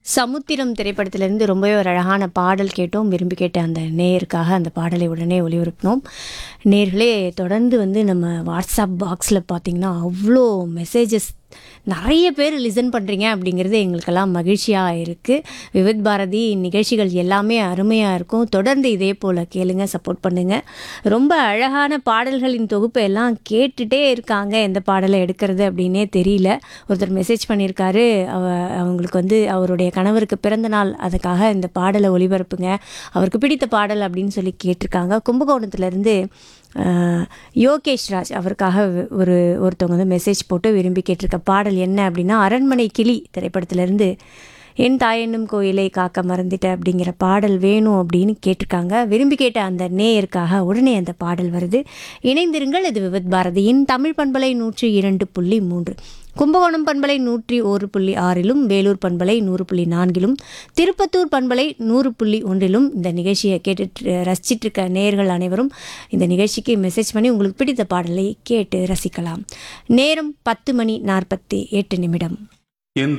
சமுத்திரம் திரைப்படத்திலிருந்து ரொம்பவே ஒரு அழகான பாடல் கேட்டோம் விரும்பி கேட்ட அந்த நேயருக்காக அந்த பாடலை உடனே ஒளிபரப்பினோம் நேர்களே தொடர்ந்து வந்து நம்ம வாட்ஸ்அப் பாக்ஸில் பார்த்தீங்கன்னா அவ்வளோ மெசேஜஸ் நிறைய பேர் லிசன் பண்ணுறீங்க அப்படிங்கிறது எங்களுக்கெல்லாம் மகிழ்ச்சியாக இருக்குது விவித் பாரதி நிகழ்ச்சிகள் எல்லாமே அருமையாக இருக்கும் தொடர்ந்து இதே போல் கேளுங்க சப்போர்ட் பண்ணுங்கள் ரொம்ப அழகான பாடல்களின் தொகுப்பு எல்லாம் கேட்டுட்டே இருக்காங்க எந்த பாடலை எடுக்கிறது அப்படின்னே தெரியல ஒருத்தர் மெசேஜ் பண்ணியிருக்காரு அவ அவங்களுக்கு வந்து அவருடைய கணவருக்கு பிறந்த நாள் அதுக்காக இந்த பாடலை ஒளிபரப்புங்க அவருக்கு பிடித்த பாடல் அப்படின்னு சொல்லி கேட்டிருக்காங்க கும்பகோணத்துலேருந்து யோகேஷ் ராஜ் அவருக்காக ஒரு ஒருத்தவங்க வந்து மெசேஜ் போட்டு விரும்பி கேட்டிருக்க பாடல் என்ன அப்படின்னா அரண்மனை கிளி திரைப்படத்திலேருந்து என் தாயென்னும் கோயிலை காக்க மறந்துட்ட அப்படிங்கிற பாடல் வேணும் அப்படின்னு கேட்டிருக்காங்க விரும்பி கேட்ட அந்த நேயருக்காக உடனே அந்த பாடல் வருது இணைந்திருங்கள் இது விவித் பாரதியின் தமிழ் பண்பலை நூற்றி இரண்டு புள்ளி மூன்று கும்பகோணம் பண்பலை நூற்றி ஒரு புள்ளி ஆறிலும் வேலூர் பண்பலை நூறு புள்ளி நான்கிலும் திருப்பத்தூர் பண்பலை நூறு புள்ளி ஒன்றிலும் இந்த நிகழ்ச்சியை கேட்டுட்டு ரசிச்சிட்டு இருக்க நேயர்கள் அனைவரும் இந்த நிகழ்ச்சிக்கு மெசேஜ் பண்ணி உங்களுக்கு பிடித்த பாடலை கேட்டு ரசிக்கலாம் நேரம் பத்து மணி நாற்பத்தி எட்டு நிமிடம் என்